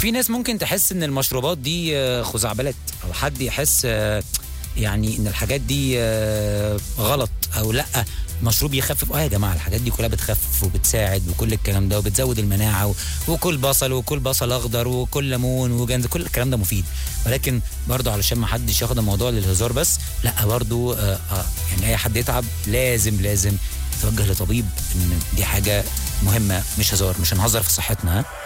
وفي ناس ممكن تحس ان المشروبات دي آه، خزعبلات او حد يحس آه، يعني ان الحاجات دي آه، غلط او لا مشروب يخفف اه يا جماعه الحاجات دي كلها بتخفف وبتساعد وكل الكلام ده وبتزود المناعه و- وكل بصل وكل بصل اخضر وكل ليمون وجنز كل الكلام ده مفيد ولكن برضو علشان ما حدش ياخد الموضوع للهزار بس لا برضو آه آه يعني اي حد يتعب لازم لازم يتوجه لطبيب ان دي حاجه مهمه مش هزار مش هنهزر في صحتنا ها